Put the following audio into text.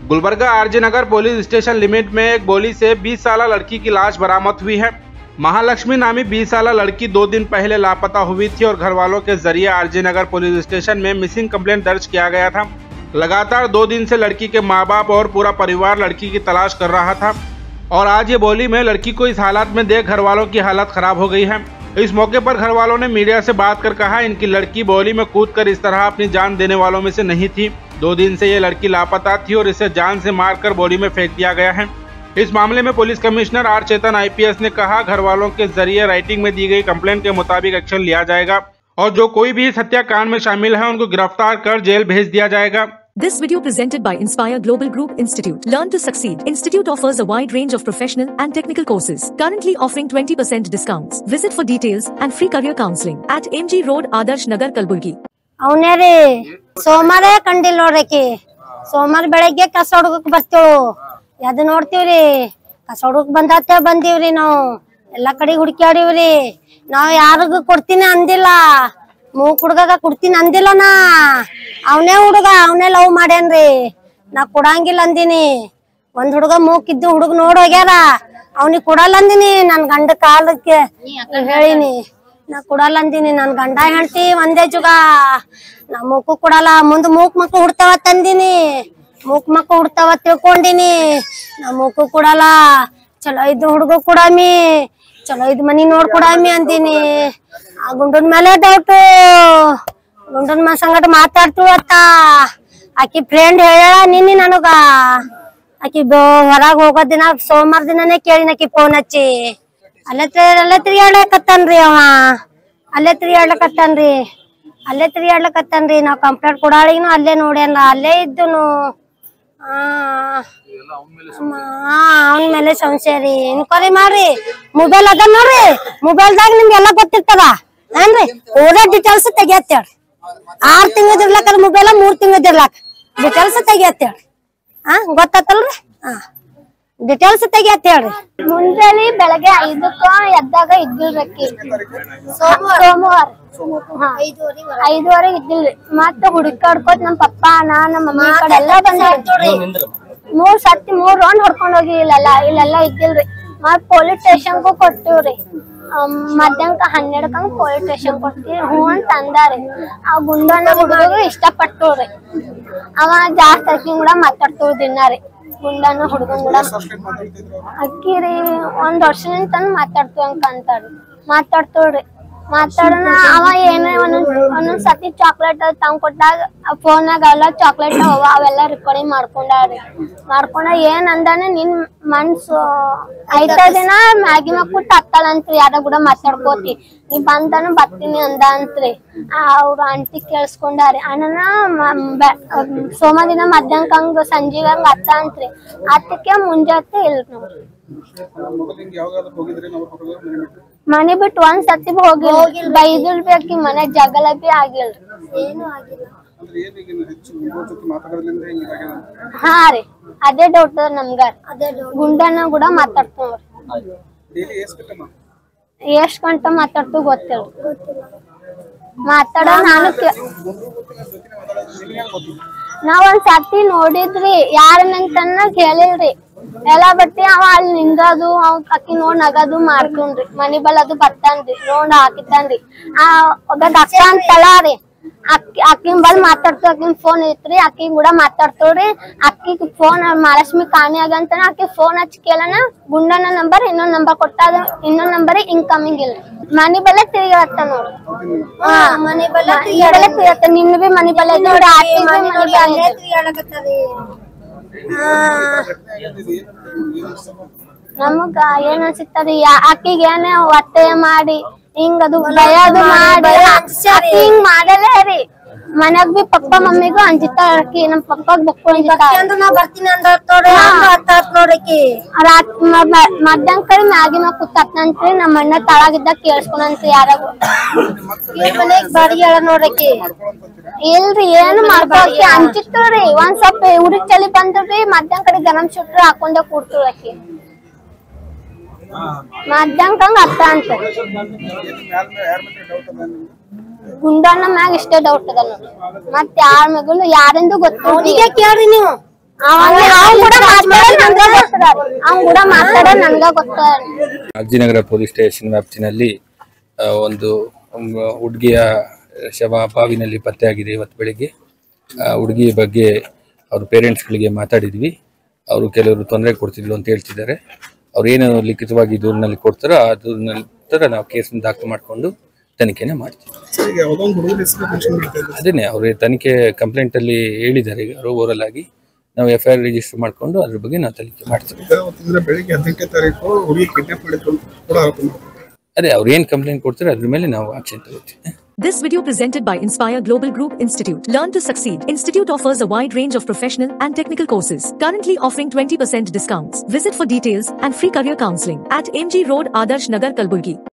Gulbarga R G Nagar police station limit में एक गोली से 20 साल लड़की की लाश बरामद हुई है महालक्ष्मी नामी 20 साल लड़की दो दिन पहले लापता हुई थी और घर वालों के जरिए आरजी नगर पुलिस स्टेशन में मिसिंग कंप्लेंट दर्ज किया गया था लगातार दो दिन से लड़की के माँ बाप और पूरा परिवार लड़की की तलाश कर रहा था और आज ये बोली में लड़की को इस हालत में देख घर वालों की हालत खराब हो गई है इस मौके पर घर वालों ने मीडिया से बात कर कहा इनकी लड़की बोली में कूद कर इस तरह अपनी जान देने वालों में से नहीं थी दो दिन से ये लड़की लापता थी और इसे जान से मारकर बोली में फेंक दिया गया है इस मामले में police commissioner R Chetan IPS ने कहा घर वालों के जरिए राइटिंग में दी गई कंप्लेंट के मुताबिक एक्शन लिया जाएगा और जो कोई भी इस हत्याकांड में शामिल है उनको गिरफ्तार कर जेल भेज दिया जाएगा This video presented by Inspire Global Group Institute. Learn to succeed. Institute offers a wide range of professional and technical courses. Currently offering 20% discounts. Visit for details and free career counseling at MG Road, Adarsh Nagar, Kalburgi. ಅವನೇ ರೀ ಸೋಮವಾರೇ ಕಂಡಿಲ್ಲ ನೋಡ್ರಿಕಿ ಸೋಮವಾರ ಬೆಳಗ್ಗೆ ಕಸ ಹುಡುಗಕ್ ಬರ್ತೇಳು ಎದ್ ನೋಡ್ತೀವ್ರಿ ಕಸ ಹುಡುಗಕ್ ಬಂದಾತೆ ಬಂದೀವ್ರಿ ನಾವು ಎಲ್ಲಾ ಕಡೆ ಹುಡುಕ್ಯಾಡಿವ್ರಿ ನಾವ್ ಯಾರಿಗೂ ಕೊಡ್ತೀನಿ ಅಂದಿಲ್ಲ ಮೂಕ್ ಹುಡ್ಗಗ ಕೊಡ್ತೀನಿ ಅಂದಿಲ್ಲ ನಾ ಅವನೇ ಹುಡುಗ ಅವನೇ ಲವ್ ಮಾಡ್ಯಾನ್ರಿ ನಾ ಕೊಡಂಗಿಲ್ಲ ಅಂದಿನಿ ಒಂದ್ ಹುಡುಗ ಮೂಕಿದ್ದು ಹುಡುಗ ನೋಡ್ ಹೋಗ್ಯಾರ ಅವ್ನಿಗ್ ಕೊಡಲ್ಲ ಅಂದಿನಿ ನನ್ ಗಂಡ ಕಾಲಕ್ಕೆ ಹೇಳಿನಿ ನಾ ಕೊಡಲ್ಲ ಅಂದಿನಿ ನನ್ ಗಂಡ ಹೆಂಡ್ತಿ ಒಂದೇ ಜುಗ ನಾ ಮೂಕು ಕೊಡಲ್ಲ ಮುಂದ್ ಮೂಕ್ ಮಕ್ಳು ಹುಡ್ತಾವ ತಂದಿನಿ ಮೂಕ್ ಮಕ್ಳು ಹುಡ್ತಾವ ತಿಳ್ಕೊಂಡಿನಿ ನಾ ಮೂಕು ಕೊಡಲ್ಲ ಚಲೋ ಇದ್ದು ಹುಡುಗ ಕೊಡಮಿ ಚಲೋ ಇದ್ ಮನಿ ನೋಡ್ ಕೊಡಮಿ ಅಂದಿನಿ ಆ ಗುಂಡನ್ ಮೇಲೆ ಡೌಟು ಗುಂಡನ್ ಮ ಸಂಗಟ ಮಾತಾಡ್ತೀವತ್ತ ಆಕಿ ಫ್ರೆಂಡ್ ಹೇಳ ನಿನ್ನಿ ನನಗ ಆಕಿ ಹೊರಗ್ ಹೋಗೋ ದಿನ ಸೋಮವಾರ ದಿನನೇ ಕೇಳಿನ ಆಕಿ ಫೋನ್ ಹಚ್ಚಿ ಅಲ್ಲೇ ತಿ- ಅಲ್ಲೇ ತಿರ್ಗಾಡ್ಲಕತ್ತಾನ್ರಿ ಅವ ಅಲ್ಲೇ ತಿರ್ಗಾಡ್ಲಕತ್ತಾನ್ರಿ ಅಲ್ಲೇ ತಿರ್ಗಾಡ್ಲಕತ್ತಾನ್ರಿ ನಾವ್ ಕಂಪ್ಲೇಂಟ್ ಕೊಡಾಳಿಗ್ನು ಅಲ್ಲೇ ನೋಡ್ಯಾನ ಅಲ್ಲೇ ಇದ್ದುನು ಆ ಅವನ ಮೇಲೆ ಸಂಶಯ ರೀ ಎನ್ಕ್ವೈರಿ ಮಾಡ್ರಿ ಮೊಬೈಲ್ ಅದ ನೋಡ್ರಿ ಮೊಬೈಲ್ದಾಗ ನಿಮ್ಗೆಲ್ಲ ಗೊತ್ತಿರ್ತದ ಏನ್ರಿ ಓದೇ ಡೀಟೇಲ್ಸ್ ತೆಗಿಯತ್ತೇಳ್ರಿ ಆರ್ ತಿಂಗಳದ ಇರ್ಲಕ್ಕ ಮೊಬೈಲ್ ಮೂರ್ ತಿಂಗಳದ ಇರ್ಲಕ್ಕ ಡೀಟೇಲ್ಸ್ ತೆಗಿಯತ್ತೇಳ್ರಿ ಹಾ ಗೊತ್ತಾತಲ್ರಿ ಹಾ ಡೀಟೇಲ್ಸ್ ತೆಗಿಯತ್ತ ಹೇಳ್ರಿ ಮುಂಜಾನೆ ಬೆಳಗ್ಗೆ ಐದಕ್ಕ ಎದ್ದಾಗ ಇದ್ದಿಲ್ರಕ್ಕಿ ಸೋಮವಾರ ಹಾ. ಐದುವರೆಗೆ ಇದ್ದಿಲ್ರಿ ಮತ್ತ ಹುಡುಕಾಡ್ಕೋತ್ ನಮ್ ಪಪ್ಪ ನಾ ನಮ್ಮ ಮಮ್ಮಿ ಈ ಕಡೆ ಎಲ್ಲಾ ಬಂದ್ರಿ ಮೂರ್ ಸತಿ ಮೂರ್ ರೌಂಡ್ ಹೊಡ್ಕೊಂಡ್ ಹೋಗಿ ಇಲ್ಲೆಲ್ಲ ಇಲ್ಲೆಲ್ಲ ಇದ್ದಿಲ್ರಿ ಮತ್ ಪೊಲೀಸ್ ಸ್ಟೇಷನ್ಗೂ ಕೊಟ್ಟಿವ್ರಿ ಅಮ್, ಮಧ್ಯಾಹ್ನಕ್ಕ ಹನ್ನೆರಡಕ್ಕಂಗ್ ಪೊಲೀಸ್ ಸ್ಟೇಷನ್ ಕೊಡ್ತೀವಿ ಹ್ಞೂ ಅಂತ ಅಂದಾರಿ ಆ ಗುಂಡನ ಹುಡುಗರು ಇಷ್ಟಪಟ್ಟವ್ರಿ ಅವ ಜಾಸ್ತಿ ಅಕ್ಕಿ ಕೂಡ ಮಾತಾಡ್ತೀವಿ ದಿನ ರೀ ಗುಂಡನ ಹುಡುಗನ್ ಕೂಡ ಅಕ್ಕಿ ರೀ ಒಂದ್ ವರ್ಷದಿಂದ ತಂದ್ ಮಾತಾಡ್ತೀವಿ ಅಂತ ಅಂತಾರಿ ಮಾತಾಡ್ತೀವ್ರಿ ಮಾತಾಡೋಣ ಅವ ಏನೇ ಒಂದೊಂದ್ ಒಂದೊಂದ್ ಸತಿ ಚಾಕ್ಲೇಟ್ ತಂಗ್ ಕೊಟ್ಟಾಗ ಫೋನಾಗ ಎಲ್ಲ ಚಾಕ್ಲೇಟ್ ಅವ ಅವೆಲ್ಲ ರೆಕಾರ್ಡಿಂಗ್ ಮಾಡ್ಕೊಂಡಾರಿ ಮಾಡ್ಕೊಂಡ ಏನ್ ಅಂದಾನ ನಿನ್ ಮನ್ಸು ಐದ ದಿನ ಮ್ಯಾಗಿ ಮಕ್ಕಳು ಹತ್ತಲ್ಲಂತ್ರಿ ಯಾರ ಕೂಡ ಮಾತಾಡ್ಕೋತಿ ನೀ ಬಂದನು ಬರ್ತೀನಿ ಅಂದ ಅಂತ್ರಿ ಅವ್ರ ಆಂಟಿ ಕೇಳಿಸ್ಕೊಂಡಾರಿ ಅಣ್ಣನ ಮ- ಬೆ- ಸೋಮ ದಿನ ಮಧ್ಯಾಹ್ನಕ್ ಹಂಗ ಸಂಜೆಗ್ ಹಂಗ ಅತ್ತ ಅಂತ್ರಿ ಅತ್ತಕ್ಕೆ ಮುಂಜಾತೆ ಇಲ್ ನೋಡ್ರಿ ಮನೆ ಬಿಟ್ಟು ಒಂದ್ ಸತಿ ಬಿ ಹೋಗಿಲ್ಲ ಬೈದಿಲ್ ಬಿ ಆಕಿ ಮನೆ ಜಗಳ ಬಿ ಆಗಿಲ್ರಿ ಏನು ಆಗಿಲ್ಲ ಹಾ ರೀ ಅದೇ ಡೌಟ್ ನಮ್ಗ ಗುಂಡಣ್ಣ ಕೂಡ ಮಾತಾಡ್ತೀವ್ರಿ ಎಷ್ಟ್ ಗಂಟೆ ಮಾತಾಡ್ತೀವಿ ಗೊತ್ತಿಲ್ಲ ಮಾತಾಡೋ ನಾನು ಕೇ- ನಾವ್ ಒಂದ್ ಸತಿ ನೋಡಿದ್ರಿ ಯಾರ ನಂತನ್ನ ಕೇಳಿಲ್ರಿ ಎಲ್ಲಾ ಬಟ್ಟಿ ಅವ ಅಲ್ಲಿ ನಿಂದದು ಅವ್ ಅಕ್ಕಿ ನೋಡ್ ನಗದು ಮಾಡ್ಕೊಂಡ್ರಿ ಮನಿ ಬಲ್ ಅದು ಬರ್ತಾನ್ರಿ ನೋಡ್ ಹಾಕಿತ್ತಾನ್ರಿ ಆ ಒಬ್ಬ ಅಕ್ಕ ಅಂತಲ್ಲ ರೀ ಅಕ್ಕಿ ಅಕ್ಕಿನ್ ಬಲ್ ಮಾತಾಡ್ತು ಅಕ್ಕಿನ್ ಫೋನ್ ಐತ್ರಿ ಅಕ್ಕಿನ್ ಕೂಡ ಮಾತಾಡ್ತೇವ್ರಿ ಅಕ್ಕಿ ಫೋನ್ ಮಹಾಲಕ್ಷ್ಮಿ ಕಾಣಿ ಆಗಂತನ ಅಕ್ಕಿ ಫೋನ್ ಹಚ್ಚಿ ಕೇಳನ ಗುಂಡನ ನಂಬರ್ ಇನ್ನೊಂದ್ ನಂಬರ್ ಕೊಟ್ಟಾದ ಇನ್ನೊಂದ್ ನಂಬರ್ ಇನ್ಕಮಿಂಗ್ ಇಲ್ಲ ಮನಿ ಬಲ್ಲ ತಿರುಗಾಡ್ತ ನೋಡ್ರಿ ಹಾ ಮನಿ ಬಲ್ಲ ತಿರುಗಾಡ್ತ ನಿನ್ನ ಬಿ ಮನಿ ಬಲ್ಲ ಐತಿ ನೋಡ್ರಿ ಆಕಿ ಮನಿ ಬಲ್ಲ ಐತಿ. ನಮಗ ಏನ್ ಅನ್ಸಿತ್ತರಿ ಆಕಿಗೆ ಏನೇ ಒತ್ತಾಯ ಮಾಡಿ ಹಿಂಗ್ ಅದು ಭಯದು ಮಾಡಿ ಆಕಿ ಹಿಂಗ್ ಮಾಡಲೇ ರೀ ಮನ್ಯಾಗ ಬಿ ಪಪ್ಪ ಮಮ್ಮಿಗೂ ಅಂಜಿತಾಳ ಆಕಿ ನಮ್ ಪಪ್ಪಾಗ್ ಬಕ್ಕು ಅಂಜಿತಾಳ ನಾ ಬರ್ತೀನಿ ಅಂದ ನೋಡ್ರಿ ಹತ್ತಾತ್ ನೋಡ್ರಿಕಿ ಮಧ್ಯಾಹ್ನ ಕಡೆ ಮ್ಯಾಗಿನ ಕೂತತ್ನಂತ್ರಿ ನಮ್ಮ ಅಣ್ಣ ತಳಗಿದ್ದ ಕೇಳಿಸ್ಕೊಂಡಂತ್ರಿ ಯಾರಾಗ ಮನೆಗ್ ಬಾಡಿಗೆ ಹೇಳ ನೋಡ್ರಿಕಿ ಇಲ್ರಿ ಏನ್ ಮಾಡ್ಕೊಳಕ್ಕೆ ಅಂಜಿತ್ರಿ ಒಂದ್ ಸ್ವಲ್ಪ ಹುಡುಗ್ ಚಳಿ ಬಂದ್ರಿ ಮಧ್ಯಾಹ್ನ ಕಡೆ ಗರಂ ಸುಟ್ರು ಹಾಕೊಂಡೆ ಕೂಡ್ತಿಳಕಿ ಮಧ್ಯಾಹ್ನಕ್ ಹಂಗ ಅತ್ತ ಅಂತ ಗುಂಡಣ್ಣ ಮ್ಯಾಗ ಇಷ್ಟೇ ಡೌಟ್ ಅದ ನೋಡ್ರಿ ಮತ್ ಯಾರ ಮ್ಯಾಗನು ಯಾರಿಂದು ಗೊತ್ತಿಲ್ಲ ಅವನಿಗೆ ಕೇಳ್ರಿ ನೀವು ಅವ್ನ್ ಕೂಡ ಮಾತಾಡೋದ್ ನನ್ಗ ಗೊತ್ತದ ಅವ್ನ್ ಕೂಡ ಮಾತಾಡೋದ್ ನನ್ಗ ಗೊತ್ತದ ಅರ್ಜಿನಗರ ಪೊಲೀಸ್ ಸ್ಟೇಷನ್ ವ್ಯಾಪ್ತಿನಲ್ಲಿ ಆ, ಒಂದು ಹುಡುಗಿಯ ಶವ ಬಾವಿನಲ್ಲಿ ಪತ್ತೆಯಾಗಿದೆ ಇವತ್ತು ಬೆಳಿಗ್ಗೆ ಆ ಹುಡುಗಿ ಬಗ್ಗೆ ಅವ್ರ ಪೇರೆಂಟ್ಸ್ಗಳಿಗೆ ಮಾತಾಡಿದ್ವಿ ಅವರು ಕೆಲವರು ತೊಂದರೆ ಕೊಡ್ತಿದ್ಲು ಅಂತ ಹೇಳ್ತಿದ್ದಾರೆ ಅವ್ರು ಏನು ಲಿಖಿತವಾಗಿ ದೂರಿನಲ್ಲಿ ಕೊಡ್ತಾರೋ ಆ ದೂರಿನಲ್ಲಿ ಥರ ನಾವು ಕೇಸನ್ನು ದಾಖಲು ಮಾಡಿಕೊಂಡು ತನಿಖೆನ ಮಾಡ್ತೀವಿ ಸರ್ ಈಗ ಯಾವುದೋ ಒಂದು ಹುಡುಗರ ಹೆಸರು ಮೆನ್ಷನ್ ಮಾಡ್ತಾ ಇದ್ದಾರೆ ಅದನ್ನೇ ಅವ್ರ ತನಿಖೆ ಕಂಪ್ಲೇಂಟಲ್ಲಿ ಹೇಳಿದ್ದಾರೆ ಈಗ ಅವರು ಓರಲ್ ಆಗಿ ನಾವು ಎಫ್ ಐ ಆರ್ ರಿಜಿಸ್ಟರ್ ಮಾಡಿಕೊಂಡು ಅದ್ರ ಬಗ್ಗೆ ನಾವು ತನಿಖೆ ಮಾಡ್ತೀವಿ ಈಗ ಅವತ್ತಿಂದ ಬೆಳಿಗ್ಗೆ ಹದಿನೆಂಟನೇ ತಾರೀಕು ಹುಡುಗಿ ಕಿಡ್ನಾಪ್ ಮಾಡಿದ್ರು ಅಂತ ಕೂಡ ಆರೋಪ ಮಾಡ್ತಾರೆ ಅದೇ ಅವ್ರು ಏನು ಕಂಪ್ಲೇಂಟ್ ಕೊಡ್ತಾರೆ ಅದ್ರ ಮೇಲೆ ನಾವು ಆಕ್ಷನ್ ತಗೋತೀವಿ This video presented by Inspire Global Group Institute. Learn to succeed. Institute offers a wide range of professional and technical courses. Currently offering 20% discounts. Visit for details and free career counseling at MG Road, Adarsh Nagar, Kalburgi.